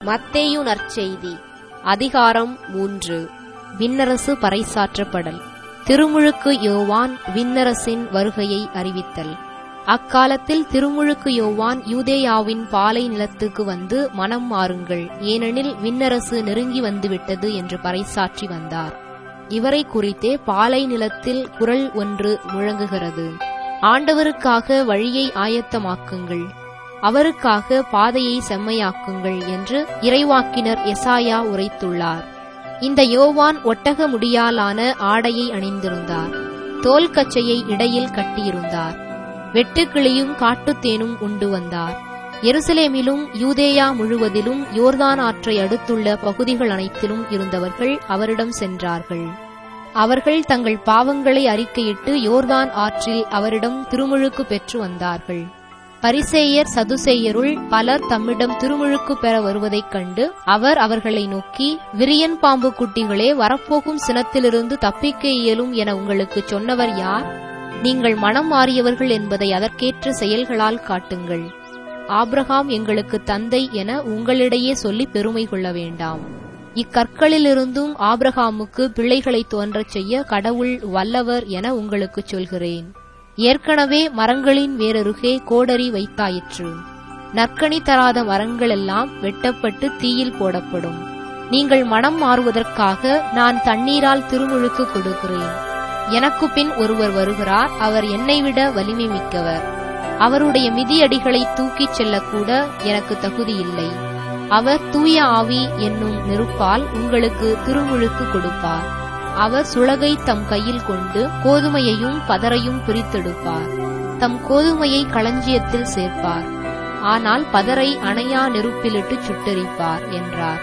மத்தேயு நற்செய்தி அதிகாரம் மூன்று விண்ணரசு பறைசாற்றப்படல் திருமுழுக்கு யோவான் விண்ணரசின் வருகையை அறிவித்தல் அக்காலத்தில் திருமுழுக்கு யோவான் யூதேயாவின் பாலை நிலத்துக்கு வந்து மனம் மாறுங்கள் ஏனெனில் விண்ணரசு நெருங்கி வந்துவிட்டது என்று பறைசாற்றி வந்தார் இவரை குறித்தே பாலை நிலத்தில் குரல் ஒன்று முழங்குகிறது ஆண்டவருக்காக வழியை ஆயத்தமாக்குங்கள் அவருக்காக பாதையை செம்மையாக்குங்கள் என்று இறைவாக்கினர் எசாயா உரைத்துள்ளார் இந்த யோவான் ஒட்டக முடியாலான ஆடையை அணிந்திருந்தார் தோல் கச்சையை இடையில் கட்டியிருந்தார் வெட்டுக்கிளியும் காட்டுத்தேனும் உண்டு வந்தார் எருசலேமிலும் யூதேயா முழுவதிலும் யோர்தான் ஆற்றை அடுத்துள்ள பகுதிகள் அனைத்திலும் இருந்தவர்கள் அவரிடம் சென்றார்கள் அவர்கள் தங்கள் பாவங்களை அறிக்கையிட்டு யோர்தான் ஆற்றில் அவரிடம் திருமுழுக்கு பெற்று வந்தார்கள் பரிசேயர் சதுசேயருள் பலர் தம்மிடம் திருமுழுக்கு பெற வருவதைக் கண்டு அவர் அவர்களை நோக்கி விரியன் பாம்பு குட்டிகளே வரப்போகும் சினத்திலிருந்து தப்பிக்க இயலும் என உங்களுக்கு சொன்னவர் யார் நீங்கள் மனம் மாறியவர்கள் என்பதை அதற்கேற்ற செயல்களால் காட்டுங்கள் ஆப்ரஹாம் எங்களுக்கு தந்தை என உங்களிடையே சொல்லி பெருமை கொள்ள வேண்டாம் இக்கற்களிலிருந்தும் ஆப்ரஹாமுக்கு பிள்ளைகளை தோன்றச் செய்ய கடவுள் வல்லவர் என உங்களுக்குச் சொல்கிறேன் ஏற்கனவே மரங்களின் வேரருகே கோடரி வைத்தாயிற்று நற்கனி தராத மரங்களெல்லாம் வெட்டப்பட்டு தீயில் போடப்படும் நீங்கள் மனம் மாறுவதற்காக நான் தண்ணீரால் திருமுழுக்கு கொடுக்கிறேன் எனக்கு பின் ஒருவர் வருகிறார் அவர் என்னை விட வலிமை மிக்கவர் அவருடைய மிதியடிகளை தூக்கிச் செல்லக்கூட எனக்கு தகுதியில்லை அவர் தூய ஆவி என்னும் நெருப்பால் உங்களுக்கு திருமுழுக்கு கொடுப்பார் அவர் சுளகை தம் கையில் கொண்டு கோதுமையையும் பதரையும் பிரித்தெடுப்பார் தம் கோதுமையை களஞ்சியத்தில் சேர்ப்பார் ஆனால் பதரை அணையா நெருப்பிலிட்டு சுட்டெரிப்பார் என்றார்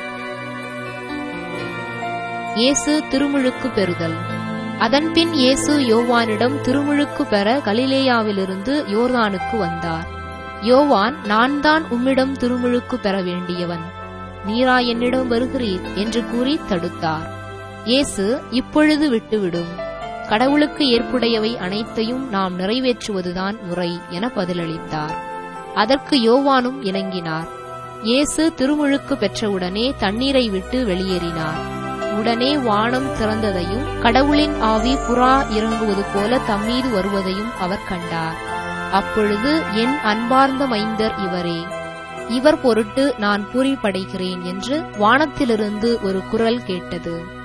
இயேசு திருமுழுக்கு பெறுதல் அதன்பின் இயேசு யோவானிடம் திருமுழுக்கு பெற கலிலேயாவிலிருந்து யோர்தானுக்கு வந்தார் யோவான் நான் தான் உம்மிடம் திருமுழுக்கு பெற வேண்டியவன் நீரா என்னிடம் வருகிறீர் என்று கூறி தடுத்தார் இயேசு இப்பொழுது விட்டுவிடும் கடவுளுக்கு ஏற்புடையவை அனைத்தையும் நாம் நிறைவேற்றுவதுதான் முறை என பதிலளித்தார் அதற்கு யோவானும் இணங்கினார் இயேசு திருமுழுக்கு பெற்றவுடனே தண்ணீரை விட்டு வெளியேறினார் உடனே வானம் திறந்ததையும் கடவுளின் ஆவி புறா இறங்குவது போல தம்மீது வருவதையும் அவர் கண்டார் அப்பொழுது என் அன்பார்ந்த மைந்தர் இவரே இவர் பொருட்டு நான் பூரிப்படைகிறேன் என்று வானத்திலிருந்து ஒரு குரல் கேட்டது